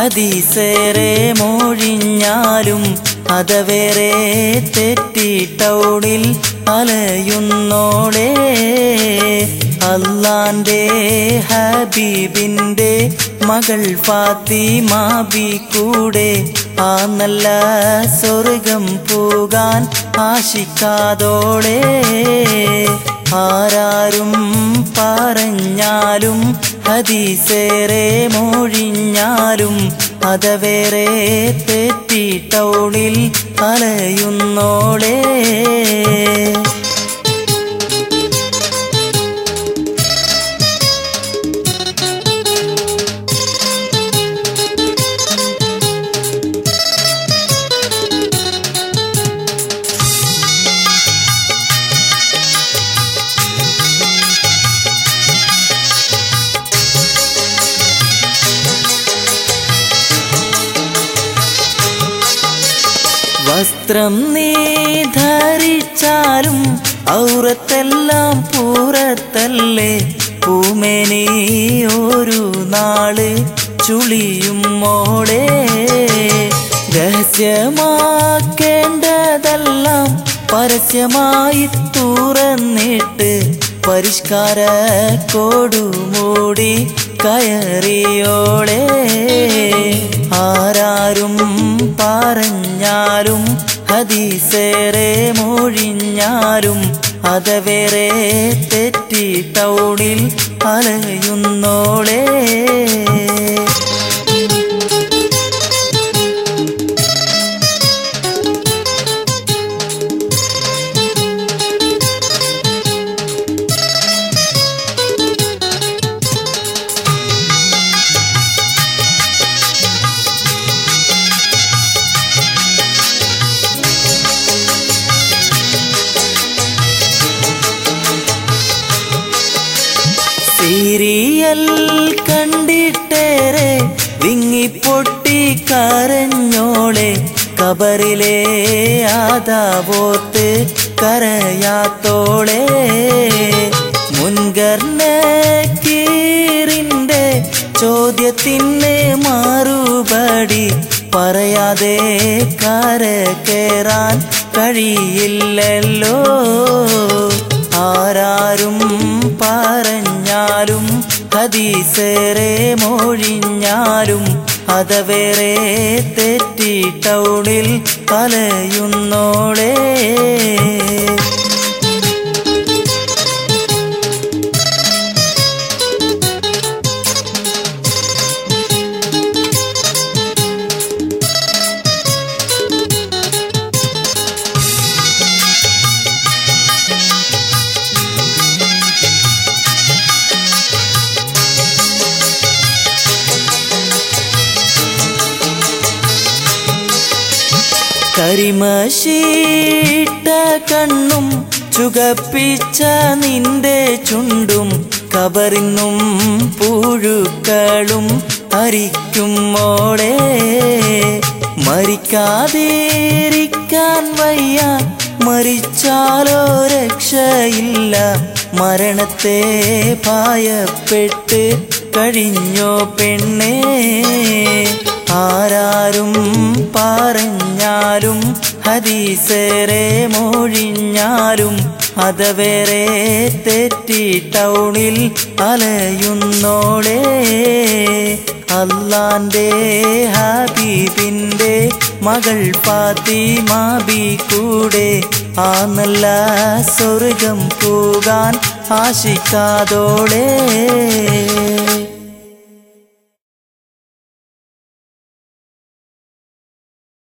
ഹദീസേറെ മൊഴിഞ്ഞാലും അതവേറെ തെറ്റി ടൗണിൽ അലയുന്നോളെ അള്ളാന്റെ ഹബീബിന്റെ മകൾ ഫാത്തിമ ബി കൂടെ ആ നല്ല സ്വർഗം പോകാൻ ആശിക്കാതോടെ ആരാരും പറഞ്ഞാലും ഹദീസേറെ മൊഴിഞ്ഞാലും അതവേറെ തെറ്റി ടൗണിൽ അലയുന്നോളേ വസ്ത്രം നീ ധരിച്ചാലും ഔറത്തെല്ലാം പൂരത്തല്ലേ പൂമേനി ഒരു നാള് ചുളിയും മോളെ രഹസ്യമാക്കേണ്ടതെല്ലാം പരസ്യമായി തുറന്നിട്ട് പരിഷ്കാര കൊടുമൂടി കയറിയോളെ ആരാരും പറഞ്ഞാലും ഹദീസേറെ മൊഴിഞ്ഞാലും അതവേറെ തെറ്റി ടൗണിൽ അലയുന്നോളേ സീരിയൽ കണ്ടിട്ടേറെ വിങ്ങിപ്പൊട്ടി കരഞ്ഞോളെ കബറിലെ ആദാവോത്ത് കരയാത്തോളെ മുൻകർണ കീറിൻ്റെ ചോദ്യത്തിന് മറുപടി പറയാതെ കര കയറാൻ കഴിയില്ലല്ലോ ആരാരും പറഞ്ഞാലും ഹദീസേറെ മൊഴിഞ്ഞാലും അതവേറെ തെറ്റി ടൗണിൽ പലയുന്നോളേ കരിമശീട്ട കണ്ണും ചുകപ്പിച്ച നിന്റെ ചുണ്ടും കബറിന്നും പുഴുക്കളും അരിക്കും മോളെ മരിക്കാതിരിക്കാൻ വയ്യ മരിച്ചാലോ രക്ഷയില്ല മരണത്തെ ഭയപ്പെട്ട് കഴിഞ്ഞോ പെണ്ണേ ആരാരും പറഞ്ഞാലും ഹദീസേറെ മൊഴിഞ്ഞാലും അതവേറെ തെറ്റി ടൗണിൽ അലയുന്നോളേ അള്ളാന്റെ ഹബീബിന്റെ മകൾ ഫാത്തിമ ബി കൂടെ ആ നല്ല സ്വർഗം പോകാൻ ആശിക്കാതോളേ